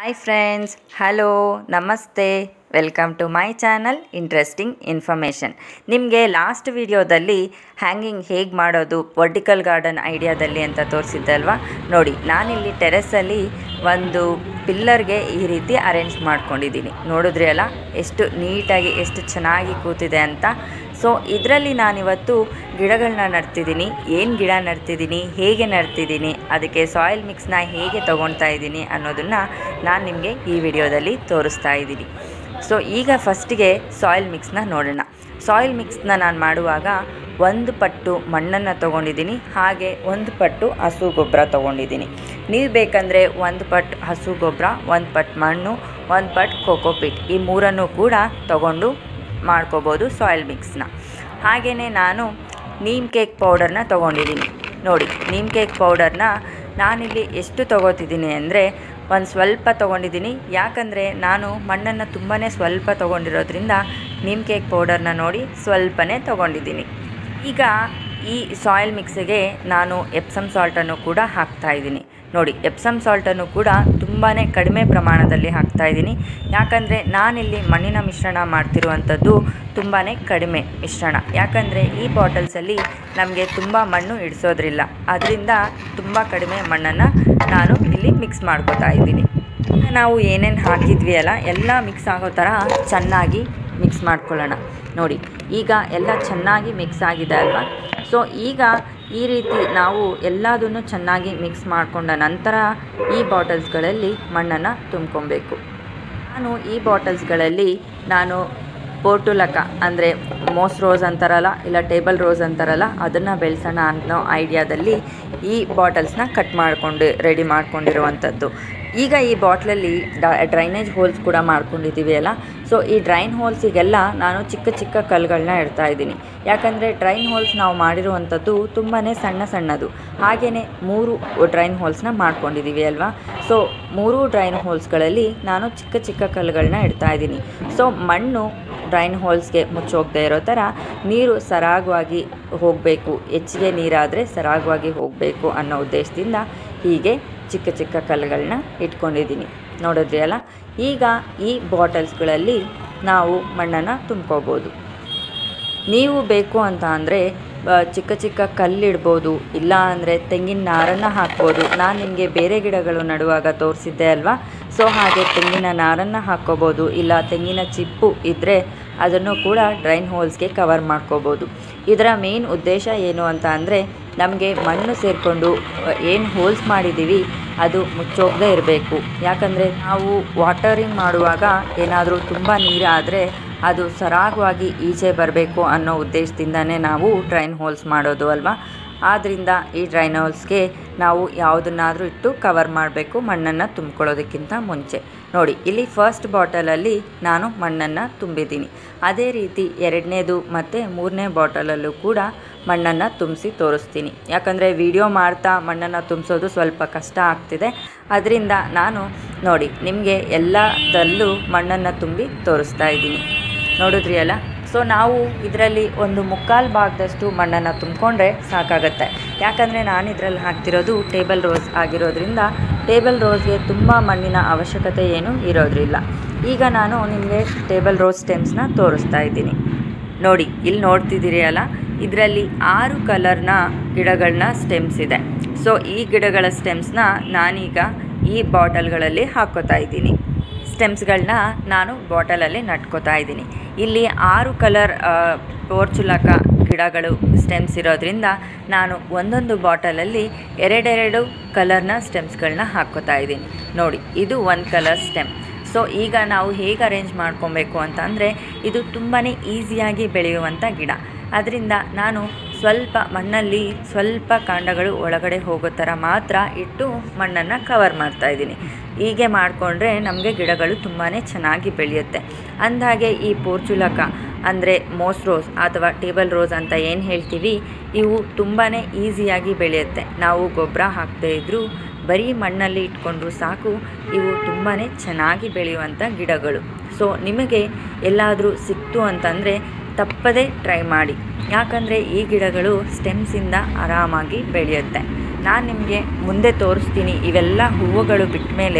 hi friends hello namaste welcome to my channel interesting information ನಿಮಗೆ last ವಿಡಿಯೋದಲ್ಲಿ hanging ಹೇಗೆ ಮಾಡೋದು ವರ್ಟಿಕಲ್ ಗಾರ್ಡನ್ ಐಡಿಯಾದಲ್ಲಿ ಅಂತ ತೋರಿಸಿದ್ದೆ ಅಲ್ವಾ ನೋಡಿ ನಾನಿಲ್ಲಿ ಟೆರೆಸಲ್ಲಿ ಒಂದು ಪಿಲ್ಲರ್ಗೆ ಈ ರೀತಿ ಅರೇಂಜ್ ಮಾಡ್ಕೊಂಡಿದ್ದೀನಿ ನೋಡಿದ್ರಿ ಅಲ್ಲ ಎಷ್ಟು ನೀಟಾಗಿ ಎಷ್ಟು ಚೆನ್ನಾಗಿ ಕೂತಿದೆ ಅಂತ ಸೊ ಇದರಲ್ಲಿ ನಾನಿವತ್ತು ಗಿಡಗಳನ್ನ ನಡ್ತಿದ್ದೀನಿ ಏನು ಗಿಡ ನಡ್ತಿದ್ದೀನಿ ಹೇಗೆ ನಡ್ತಿದ್ದೀನಿ ಅದಕ್ಕೆ ಸಾಯಿಲ್ ಮಿಕ್ಸ್ನ ಹೇಗೆ ತೊಗೊಳ್ತಾ ಇದ್ದೀನಿ ಅನ್ನೋದನ್ನು ನಾನು ನಿಮಗೆ ಈ ವಿಡಿಯೋದಲ್ಲಿ ತೋರಿಸ್ತಾ ಇದ್ದೀನಿ ಸೊ ಈಗ ಫಸ್ಟಿಗೆ ಸಾಯಿಲ್ ಮಿಕ್ಸ್ನ ನೋಡೋಣ ಸಾಯಿಲ್ ಮಿಕ್ಸ್ನ ನಾನು ಮಾಡುವಾಗ ಒಂದು ಪಟ್ಟು ಮಣ್ಣನ್ನು ತೊಗೊಂಡಿದ್ದೀನಿ ಹಾಗೆ ಒಂದು ಪಟ್ಟು ಹಸು ಗೊಬ್ಬರ ತೊಗೊಂಡಿದ್ದೀನಿ ನೀವು ಬೇಕಂದರೆ ಒಂದು ಪಟ್ಟು ಹಸು ಗೊಬ್ಬರ ಒಂದು ಪಟ್ಟು ಮಣ್ಣು ಒಂದು ಪಟ್ಟು ಕೋಕೋಪಿಟ್ ಈ ಮೂರನ್ನು ಕೂಡ ತಗೊಂಡು ಮಾಡ್ಕೋಬೋದು ಸಾಯಿಲ್ ಮಿಕ್ಸ್ನ ಹಾಗೆಯೇ ನಾನು ನೀಮ್ ಕೇಕ್ ಪೌಡರ್ನ ತೊಗೊಂಡಿದ್ದೀನಿ ನೋಡಿ ನೀಮ್ ಕೇಕ್ ಪೌಡರ್ನ ನಾನಿಲ್ಲಿ ಎಷ್ಟು ತೊಗೋತಿದ್ದೀನಿ ಅಂದರೆ ಒಂದು ಸ್ವಲ್ಪ ತೊಗೊಂಡಿದ್ದೀನಿ ಯಾಕಂದರೆ ನಾನು ಮಣ್ಣನ್ನು ತುಂಬಾ ಸ್ವಲ್ಪ ತೊಗೊಂಡಿರೋದ್ರಿಂದ ನೀಮ್ ಕೇಕ್ ಪೌಡರ್ನ ನೋಡಿ ಸ್ವಲ್ಪನೇ ತೊಗೊಂಡಿದ್ದೀನಿ ಈಗ ಈ ಸಾಯಿಲ್ ಮಿಕ್ಸಿಗೆ ನಾನು ಎಪ್ಸಮ್ ಸಾಲ್ಟನ್ನು ಕೂಡ ಹಾಕ್ತಾಯಿದ್ದೀನಿ ನೋಡಿ ಎಪ್ಸಮ್ ಸಾಲ್ಟನ್ನು ಕೂಡ ತುಂಬಾ ಕಡಿಮೆ ಪ್ರಮಾಣದಲ್ಲಿ ಹಾಕ್ತಾಯಿದ್ದೀನಿ ಯಾಕಂದರೆ ನಾನಿಲ್ಲಿ ಮಣ್ಣಿನ ಮಿಶ್ರಣ ಮಾಡ್ತಿರುವಂಥದ್ದು ತುಂಬಾ ಕಡಿಮೆ ಮಿಶ್ರಣ ಯಾಕಂದರೆ ಈ ಬಾಟಲ್ಸಲ್ಲಿ ನಮಗೆ ತುಂಬ ಮಣ್ಣು ಇಡಿಸೋದ್ರಿಲ್ಲ ಅದರಿಂದ ತುಂಬ ಕಡಿಮೆ ಮಣ್ಣನ್ನು ನಾನು ಇಲ್ಲಿ ಮಿಕ್ಸ್ ಮಾಡ್ಕೋತಾ ಇದ್ದೀನಿ ನಾವು ಏನೇನು ಹಾಕಿದ್ವಿ ಅಲ್ಲ ಎಲ್ಲ ಮಿಕ್ಸ್ ಆಗೋ ಥರ ಚೆನ್ನಾಗಿ ಮಿಕ್ಸ್ ಮಾಡ್ಕೊಳ್ಳೋಣ ನೋಡಿ ಈಗ ಎಲ್ಲ ಚೆನ್ನಾಗಿ ಮಿಕ್ಸ್ ಆಗಿದೆ ಅಲ್ವಾ ಸೊ ಈಗ ಈ ರೀತಿ ನಾವು ಎಲ್ಲದನ್ನು ಚೆನ್ನಾಗಿ ಮಿಕ್ಸ್ ಮಾಡಿಕೊಂಡ ನಂತರ ಈ ಬಾಟಲ್ಸ್ಗಳಲ್ಲಿ ಮಣ್ಣನ್ನು ತುಂಬ್ಕೊಬೇಕು ನಾನು ಈ ಬಾಟಲ್ಸ್ಗಳಲ್ಲಿ ನಾನು ಪೋರ್ಟುಲಕ ಅಂದರೆ ಮೋಸ್ ರೋಸ್ ಅಂತಾರಲ್ಲ ಇಲ್ಲ ಟೇಬಲ್ ರೋಸ್ ಅಂತಾರಲ್ಲ ಅದನ್ನು ಬೆಳೆಸೋಣ ಅನ್ನೋ ಐಡಿಯಾದಲ್ಲಿ ಈ ಬಾಟಲ್ಸ್ನ ಕಟ್ ಮಾಡಿಕೊಂಡು ರೆಡಿ ಮಾಡ್ಕೊಂಡಿರುವಂಥದ್ದು ಈಗ ಈ ಬಾಟ್ಲಲ್ಲಿ ಡ್ರೈನೇಜ್ ಹೋಲ್ಸ್ ಕೂಡ ಮಾಡ್ಕೊಂಡಿದ್ದೀವಿ ಅಲ್ಲ ಸೊ ಈ ಡ್ರೈನ್ ಹೋಲ್ಸಿಗೆಲ್ಲ ನಾನು ಚಿಕ್ಕ ಚಿಕ್ಕ ಕಲ್ಲುಗಳನ್ನ ಇಡ್ತಾ ಇದ್ದೀನಿ ಯಾಕಂದರೆ ಡ್ರೈನ್ ಹೋಲ್ಸ್ ನಾವು ಮಾಡಿರುವಂಥದ್ದು ತುಂಬಾ ಸಣ್ಣ ಸಣ್ಣದು ಹಾಗೆಯೇ ಮೂರು ಡ್ರೈನ್ ಹೋಲ್ಸ್ನ ಮಾಡ್ಕೊಂಡಿದ್ದೀವಿ ಅಲ್ವಾ ಸೊ ಮೂರು ಡ್ರೈನ್ ಹೋಲ್ಸ್ಗಳಲ್ಲಿ ನಾನು ಚಿಕ್ಕ ಚಿಕ್ಕ ಕಲ್ಲುಗಳನ್ನ ಇಡ್ತಾ ಇದ್ದೀನಿ ಸೊ ಮಣ್ಣು ಡ್ರೈನ್ ಹೋಲ್ಸ್ಗೆ ಮುಚ್ಚೋಗದೆ ಇರೋ ಥರ ನೀರು ಸರಾಗವಾಗಿ ಹೋಗಬೇಕು ಹೆಚ್ಚಿಗೆ ನೀರಾದರೆ ಸರಾಗವಾಗಿ ಹೋಗಬೇಕು ಅನ್ನೋ ಉದ್ದೇಶದಿಂದ ಹೀಗೆ ಚಿಕ್ಕ ಚಿಕ್ಕ ಕಲ್ಲುಗಳನ್ನ ಇಟ್ಕೊಂಡಿದ್ದೀನಿ ನೋಡಿದ್ರಿ ಅಲ್ಲ ಈಗ ಈ ಬಾಟಲ್ಸ್ಗಳಲ್ಲಿ ನಾವು ಮಣ್ಣನ್ನು ತುಂಬ್ಕೋಬೋದು ನೀವು ಬೇಕು ಅಂತ ಅಂದರೆ ಚಿಕ್ಕ ಚಿಕ್ಕ ಕಲ್ಲಿಡ್ಬೋದು ಇಲ್ಲ ಅಂದರೆ ತೆಂಗಿನ ನಾರನ್ನು ಹಾಕ್ಬೋದು ನಾನು ನಿಮಗೆ ಬೇರೆ ಗಿಡಗಳು ನಡುವಾಗ ತೋರಿಸಿದ್ದೆ ಅಲ್ವಾ ಸೊ ಹಾಗೆ ತೆಂಗಿನ ನಾರನ್ನು ಹಾಕ್ಕೋಬೋದು ಇಲ್ಲ ತೆಂಗಿನ ಚಿಪ್ಪು ಇದ್ದರೆ ಅದನ್ನು ಕೂಡ ಡ್ರೈನ್ ಹೋಲ್ಸ್ಗೆ ಕವರ್ ಮಾಡ್ಕೋಬೋದು ಇದರ ಮೇನ್ ಉದ್ದೇಶ ಏನು ಅಂತ ಅಂದರೆ ನಮಗೆ ಮಣ್ಣು ಸೇರಿಕೊಂಡು ಏನು ಹೋಲ್ಸ್ ಮಾಡಿದ್ದೀವಿ ಅದು ಮುಚ್ಚೋಗದೆ ಇರಬೇಕು ಯಾಕಂದರೆ ನಾವು ವಾಟರಿಂಗ್ ಮಾಡುವಾಗ ಏನಾದರೂ ತುಂಬ ನೀರಾದರೆ ಅದು ಸರಾಗವಾಗಿ ಈಚೆ ಬರಬೇಕು ಅನ್ನೋ ಉದ್ದೇಶದಿಂದನೇ ನಾವು ಡ್ರೈನ್ ಹೋಲ್ಸ್ ಮಾಡೋದು ಅಲ್ವಾ ಆದ್ದರಿಂದ ಈ ಡ್ರೈನ್ ಹೋಲ್ಸ್ಗೆ ನಾವು ಯಾವುದನ್ನಾದರೂ ಇಟ್ಟು ಕವರ್ ಮಾಡಬೇಕು ಮಣ್ಣನ್ನು ತುಂಬ್ಕೊಳ್ಳೋದಕ್ಕಿಂತ ಮುಂಚೆ ನೋಡಿ ಇಲ್ಲಿ ಫಸ್ಟ್ ಬಾಟಲಲ್ಲಿ ನಾನು ಮಣ್ಣನ್ನು ತುಂಬಿದ್ದೀನಿ ಅದೇ ರೀತಿ ಎರಡನೇದು ಮತ್ತು ಮೂರನೇ ಬಾಟಲಲ್ಲೂ ಕೂಡ ಮಣ್ಣನ್ನು ತುಂಬಿಸಿ ತೋರಿಸ್ತೀನಿ ಯಾಕಂದರೆ ವಿಡಿಯೋ ಮಾಡ್ತಾ ಮಣ್ಣನ್ನು ತುಂಬಿಸೋದು ಸ್ವಲ್ಪ ಕಷ್ಟ ಆಗ್ತಿದೆ ಅದರಿಂದ ನಾನು ನೋಡಿ ನಿಮಗೆ ಎಲ್ಲದಲ್ಲೂ ಮಣ್ಣನ್ನು ತುಂಬಿ ತೋರಿಸ್ತಾ ಇದ್ದೀನಿ ನೋಡಿದ್ರಿ ಅಲ್ಲ ಸೊ ನಾವು ಇದರಲ್ಲಿ ಒಂದು ಮುಕ್ಕಾಲು ಭಾಗದಷ್ಟು ಮಣ್ಣನ್ನು ತುಂಬಿಕೊಂಡ್ರೆ ಸಾಕಾಗತ್ತೆ ಯಾಕಂದರೆ ನಾನು ಇದರಲ್ಲಿ ಹಾಕ್ತಿರೋದು ಟೇಬಲ್ ರೋಸ್ ಆಗಿರೋದ್ರಿಂದ ಟೇಬಲ್ ರೋಸ್ಗೆ ತುಂಬ ಮಣ್ಣಿನ ಅವಶ್ಯಕತೆ ಏನೂ ಇರೋದ್ರಿಲ್ಲ ಈಗ ನಾನು ನಿಮಗೆ ಟೇಬಲ್ ರೋಸ್ ಸ್ಟೆಮ್ಸ್ನ ತೋರಿಸ್ತಾ ಇದ್ದೀನಿ ನೋಡಿ ಇಲ್ಲಿ ನೋಡ್ತಿದ್ದೀರಿ ಅಲ್ಲ ಇದರಲ್ಲಿ ಆರು ಕಲರ್ನ ಗಿಡಗಳನ್ನ ಸ್ಟೆಮ್ಸ್ ಇದೆ ಸೊ ಈ ಗಿಡಗಳ ಸ್ಟೆಮ್ಸ್ನ ನಾನೀಗ ಈ ಬಾಟಲ್ಗಳಲ್ಲಿ ಹಾಕ್ಕೋತಾ ಇದ್ದೀನಿ ಸ್ಟೆಮ್ಸ್ಗಳನ್ನ ನಾನು ಬಾಟಲಲ್ಲಿ ನಟ್ಕೋತಾ ಇದ್ದೀನಿ ಇಲ್ಲಿ ಆರು ಕಲರ್ ಪೋರ್ಚುಲಕ ಗಿಡಗಳು ಸ್ಟೆಮ್ಸ್ ಇರೋದ್ರಿಂದ ನಾನು ಒಂದೊಂದು ಬಾಟಲಲ್ಲಿ ಎರಡೆರಡು ಕಲರ್ನ ಸ್ಟೆಮ್ಸ್ಗಳನ್ನ ಹಾಕ್ಕೋತಾ ಇದ್ದೀನಿ ನೋಡಿ ಇದು ಒಂದು ಕಲರ್ ಸ್ಟೆಮ್ ಸೊ ಈಗ ನಾವು ಹೇಗೆ ಅರೇಂಜ್ ಮಾಡ್ಕೊಬೇಕು ಅಂತ ಅಂದರೆ ಇದು ತುಂಬಾ ಈಸಿಯಾಗಿ ಬೆಳೆಯುವಂಥ ಗಿಡ ಅದರಿಂದ ನಾನು ಸ್ವಲ್ಪ ಮಣ್ಣಲ್ಲಿ ಸ್ವಲ್ಪ ಕಾಂಡಗಳು ಒಳಗಡೆ ಹೋಗೋ ಥರ ಮಾತ್ರ ಇಟ್ಟು ಮಣ್ಣನ್ನು ಕವರ್ ಮಾಡ್ತಾಯಿದ್ದೀನಿ ಹೀಗೆ ಮಾಡಿಕೊಂಡ್ರೆ ನಮಗೆ ಗಿಡಗಳು ತುಂಬಾ ಚೆನ್ನಾಗಿ ಬೆಳೆಯುತ್ತೆ ಅಂದಹಾಗೆ ಈ ಪೋರ್ಚುಲಕ ಅಂದರೆ ಮೋಸ್ ರೋಸ್ ಅಥವಾ ಟೇಬಲ್ ರೋಸ್ ಅಂತ ಏನು ಹೇಳ್ತೀವಿ ಇವು ತುಂಬಾ ಈಸಿಯಾಗಿ ಬೆಳೆಯುತ್ತೆ ನಾವು ಗೊಬ್ಬರ ಹಾಕದೇ ಇದ್ದರೂ ಬರೀ ಮಣ್ಣಲ್ಲಿ ಇಟ್ಕೊಂಡ್ರು ಸಾಕು ಇವು ತುಂಬಾ ಚೆನ್ನಾಗಿ ಬೆಳೆಯುವಂಥ ಗಿಡಗಳು ಸೊ ನಿಮಗೆ ಎಲ್ಲಾದರೂ ಸಿಕ್ತು ಅಂತಂದರೆ ತಪ್ಪದೇ ಟ್ರೈ ಮಾಡಿ ಯಾಕಂದರೆ ಈ ಗಿಡಗಳು ಸ್ಟೆಮ್ಸಿಂದ ಆರಾಮಾಗಿ ಬೆಳೆಯುತ್ತೆ ನಾನು ನಿಮಗೆ ಮುಂದೆ ತೋರಿಸ್ತೀನಿ ಇವೆಲ್ಲ ಹೂವುಗಳು ಬಿಟ್ಟ ಮೇಲೆ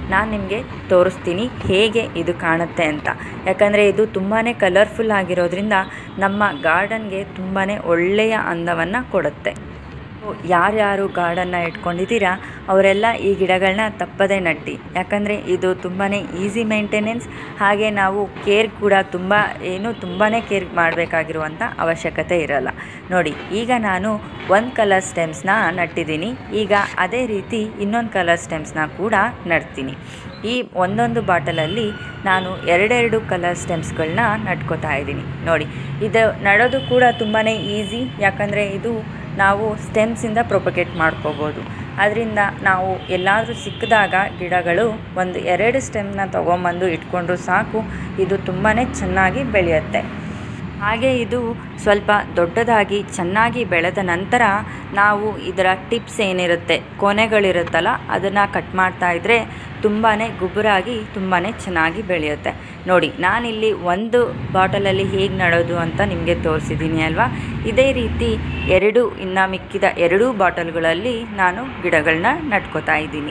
ನಾನು ನಿಮಗೆ ತೋರಿಸ್ತೀನಿ ಹೇಗೆ ಇದು ಕಾಣುತ್ತೆ ಅಂತ ಯಾಕಂದರೆ ಇದು ತುಂಬಾ ಕಲರ್ಫುಲ್ ಆಗಿರೋದ್ರಿಂದ ನಮ್ಮ ಗಾರ್ಡನ್ಗೆ ತುಂಬಾ ಒಳ್ಳೆಯ ಅಂದವನ್ನು ಕೊಡುತ್ತೆ ಯಾರ್ಯಾರು ಗಾರ್ಡನ್ನ ಇಟ್ಕೊಂಡಿದ್ದೀರಾ ಅವರೆಲ್ಲ ಈ ಗಿಡಗಳನ್ನ ತಪ್ಪದೇ ನಟ್ಟಿ ಯಾಕಂದರೆ ಇದು ತುಂಬಾ ಈಸಿ ಮೇಂಟೆನೆನ್ಸ್ ಹಾಗೆ ನಾವು ಕೇರ್ ಕೂಡ ತುಂಬ ಏನು ತುಂಬಾ ಕೇರ್ ಮಾಡಬೇಕಾಗಿರುವಂಥ ಅವಶ್ಯಕತೆ ಇರಲ್ಲ ನೋಡಿ ಈಗ ನಾನು ಒಂದು ಕಲರ್ ಸ್ಟೆಮ್ಸ್ನ ನಟ್ಟಿದ್ದೀನಿ ಈಗ ಅದೇ ರೀತಿ ಇನ್ನೊಂದು ಕಲರ್ ಸ್ಟೆಮ್ಸ್ನ ಕೂಡ ನಡ್ತೀನಿ ಈ ಒಂದೊಂದು ಬಾಟಲಲ್ಲಿ ನಾನು ಎರಡೆರಡು ಕಲರ್ ಸ್ಟೆಮ್ಸ್ಗಳನ್ನ ನಟ್ಕೋತಾ ಇದ್ದೀನಿ ನೋಡಿ ಇದು ನಡೋದು ಕೂಡ ತುಂಬಾ ಈಸಿ ಯಾಕಂದರೆ ಇದು ನಾವು ಸ್ಟೆಮ್ಸಿಂದ ಪ್ರೊಪಗೇಟ್ ಮಾಡ್ಕೋಬೋದು ಅದರಿಂದ ನಾವು ಎಲ್ಲಾದರೂ ಸಿಕ್ಕಿದಾಗ ಗಿಡಗಳು ಒಂದು ಎರಡು ಸ್ಟೆಮ್ನ ತೊಗೊಂಬಂದು ಇಟ್ಕೊಂಡ್ರು ಸಾಕು ಇದು ತುಂಬಾ ಚೆನ್ನಾಗಿ ಬೆಳೆಯುತ್ತೆ ಹಾಗೆ ಇದು ಸ್ವಲ್ಪ ದೊಡ್ಡದಾಗಿ ಚೆನ್ನಾಗಿ ಬೆಳೆದ ನಂತರ ನಾವು ಇದರ ಟಿಪ್ಸ್ ಏನಿರುತ್ತೆ ಕೊನೆಗಳಿರುತ್ತಲ್ಲ ಅದನ್ನು ಕಟ್ ಮಾಡ್ತಾ ಇದ್ದರೆ ತುಂಬಾ ಗುಬುರಾಗಿ ತುಂಬಾ ಚೆನ್ನಾಗಿ ಬೆಳೆಯುತ್ತೆ ನೋಡಿ ನಾನಿಲ್ಲಿ ಒಂದು ಬಾಟಲಲ್ಲಿ ಹೇಗೆ ನಡೋದು ಅಂತ ನಿಮಗೆ ತೋರಿಸಿದ್ದೀನಿ ಅಲ್ವಾ ಇದೇ ರೀತಿ ಎರಡು ಇನ್ನು ಮಿಕ್ಕಿದ ಎರಡೂ ಬಾಟಲ್ಗಳಲ್ಲಿ ನಾನು ಗಿಡಗಳನ್ನ ನಟ್ಕೋತಾ ಇದ್ದೀನಿ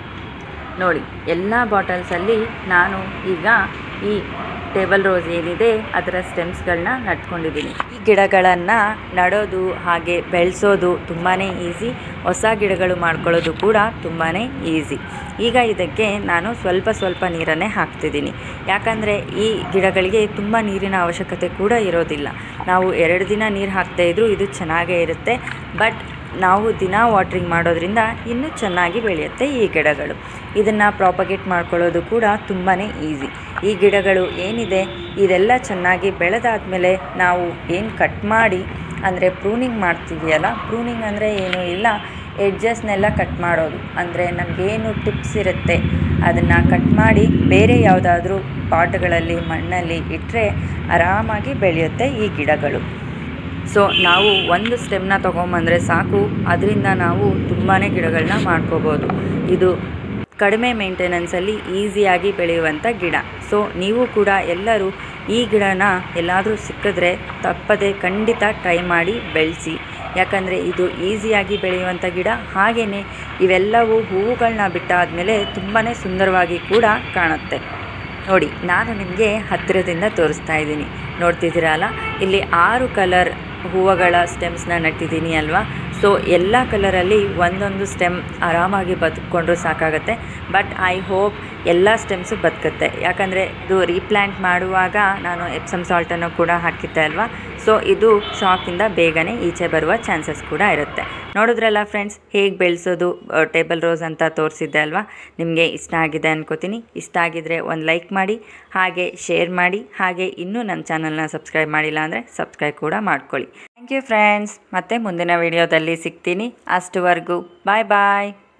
ನೋಡಿ ಎಲ್ಲ ಬಾಟಲ್ಸಲ್ಲಿ ನಾನು ಈಗ ಈ ಟೇಬಲ್ ರೋಸ್ ಏನಿದೆ ಅದರ ಸ್ಟೆಮ್ಸ್ಗಳನ್ನ ನಟ್ಕೊಂಡಿದ್ದೀನಿ ಈ ಗಿಡಗಳನ್ನು ನಡೋದು ಹಾಗೆ ಬೆಳೆಸೋದು ತುಂಬಾ ಈಸಿ ಹೊಸ ಗಿಡಗಳು ಮಾಡ್ಕೊಳ್ಳೋದು ಕೂಡ ತುಂಬಾ ಈಸಿ ಈಗ ಇದಕ್ಕೆ ನಾನು ಸ್ವಲ್ಪ ಸ್ವಲ್ಪ ನೀರನ್ನೇ ಹಾಕ್ತಿದ್ದೀನಿ ಯಾಕಂದರೆ ಈ ಗಿಡಗಳಿಗೆ ತುಂಬ ನೀರಿನ ಅವಶ್ಯಕತೆ ಕೂಡ ಇರೋದಿಲ್ಲ ನಾವು ಎರಡು ದಿನ ನೀರು ಹಾಕ್ತಾ ಇದ್ದರೂ ಇದು ಚೆನ್ನಾಗೇ ಇರುತ್ತೆ ಬಟ್ ನಾವು ದಿನ ವಾಟ್ರಿಂಗ್ ಮಾಡೋದ್ರಿಂದ ಇನ್ನೂ ಚೆನ್ನಾಗಿ ಬೆಳೆಯುತ್ತೆ ಈ ಗಿಡಗಳು ಇದನ್ನು ಪ್ರಾಪಗೇಟ್ ಮಾಡ್ಕೊಳ್ಳೋದು ಕೂಡ ತುಂಬಾ ಈಸಿ ಈ ಗಿಡಗಳು ಏನಿದೆ ಇದೆಲ್ಲ ಚೆನ್ನಾಗಿ ಬೆಳೆದಾದ್ಮೇಲೆ ನಾವು ಏನು ಕಟ್ ಮಾಡಿ ಅಂದರೆ ಪ್ರೂನಿಂಗ್ ಮಾಡ್ತೀವಿಯಲ್ಲ ಪ್ರೂನಿಂಗ್ ಅಂದರೆ ಏನೂ ಇಲ್ಲ ಎಡ್ಜಸ್ನೆಲ್ಲ ಕಟ್ ಮಾಡೋದು ಅಂದರೆ ನಮಗೇನು ಟಿಪ್ಸ್ ಇರುತ್ತೆ ಅದನ್ನು ಕಟ್ ಮಾಡಿ ಬೇರೆ ಯಾವುದಾದ್ರೂ ಪಾಟ್ಗಳಲ್ಲಿ ಮಣ್ಣಲ್ಲಿ ಇಟ್ಟರೆ ಆರಾಮಾಗಿ ಬೆಳೆಯುತ್ತೆ ಈ ಗಿಡಗಳು ಸೊ ನಾವು ಒಂದು ಸ್ಟೆಮ್ನ ತೊಗೊಂಬಂದರೆ ಸಾಕು ಅದರಿಂದ ನಾವು ತುಂಬಾ ಗಿಡಗಳನ್ನ ಮಾಡ್ಕೋಬೋದು ಇದು ಕಡಿಮೆ ಮೇಂಟೆನೆನ್ಸಲ್ಲಿ ಈಸಿಯಾಗಿ ಬೆಳೆಯುವಂಥ ಗಿಡ ಸೊ ನೀವು ಕೂಡ ಎಲ್ಲರೂ ಈ ಗಿಡನ ಎಲ್ಲಾದರೂ ಸಿಕ್ಕಿದ್ರೆ ತಪ್ಪದೆ ಖಂಡಿತ ಟ್ರೈ ಮಾಡಿ ಬೆಳೆಸಿ ಯಾಕಂದರೆ ಇದು ಈಸಿಯಾಗಿ ಬೆಳೆಯುವಂಥ ಗಿಡ ಹಾಗೆಯೇ ಇವೆಲ್ಲವೂ ಹೂವುಗಳನ್ನ ಬಿಟ್ಟಾದಮೇಲೆ ತುಂಬಾ ಸುಂದರವಾಗಿ ಕೂಡ ಕಾಣುತ್ತೆ ನೋಡಿ ನಾನು ನಿಮಗೆ ಹತ್ತಿರದಿಂದ ತೋರಿಸ್ತಾ ಇದ್ದೀನಿ ನೋಡ್ತಿದ್ದೀರಲ್ಲ ಇಲ್ಲಿ ಆರು ಕಲರ್ ಹೂವುಗಳ ಸ್ಟೆಮ್ಸ್ನ ನಟ್ಟಿದ್ದೀನಿ ಅಲ್ವಾ ಸೊ ಎಲ್ಲ ಕಲರಲ್ಲಿ ಒಂದೊಂದು ಸ್ಟೆಮ್ ಆರಾಮಾಗಿ ಬದುಕೊಂಡ್ರೂ ಸಾಕಾಗುತ್ತೆ ಬಟ್ ಐ ಹೋಪ್ ಎಲ್ಲ ಸ್ಟೆಮ್ಸು ಬದುಕುತ್ತೆ ಯಾಕಂದರೆ ಇದು ರೀಪ್ಲ್ಯಾಂಟ್ ಮಾಡುವಾಗ ನಾನು ಎಪ್ಸಮ್ ಸಾಲ್ಟನ್ನು ಕೂಡ ಹಾಕಿದ್ದೆ ಅಲ್ವಾ ಸೊ ಇದು ಶಾಕಿಂದ ಬೇಗನೆ ಈಚೆ ಬರುವ ಚಾನ್ಸಸ್ ಕೂಡ ಇರುತ್ತೆ ನೋಡಿದ್ರಲ್ಲ ಫ್ರೆಂಡ್ಸ್ ಹೇಗೆ ಬೆಳೆಸೋದು ಟೇಬಲ್ ರೋಸ್ ಅಂತ ತೋರಿಸಿದ್ದೆ ಅಲ್ವಾ ನಿಮಗೆ ಇಷ್ಟ ಆಗಿದೆ ಅನ್ಕೋತೀನಿ ಇಷ್ಟ ಆಗಿದ್ರೆ ಒಂದು ಲೈಕ್ ಮಾಡಿ ಹಾಗೆ ಶೇರ್ ಮಾಡಿ ಹಾಗೆ ಇನ್ನೂ ನನ್ನ ಚಾನಲ್ನ ಸಬ್ಸ್ಕ್ರೈಬ್ ಮಾಡಿಲ್ಲ ಅಂದರೆ ಸಬ್ಸ್ಕ್ರೈಬ್ ಕೂಡ ಮಾಡ್ಕೊಳ್ಳಿ ಥ್ಯಾಂಕ್ ಯು ಫ್ರೆಂಡ್ಸ್ ಮತ್ತೆ ಮುಂದಿನ ವಿಡಿಯೋದಲ್ಲಿ ಸಿಗ್ತೀನಿ ಅಷ್ಟುವರೆಗೂ ಬಾಯ್ ಬಾಯ್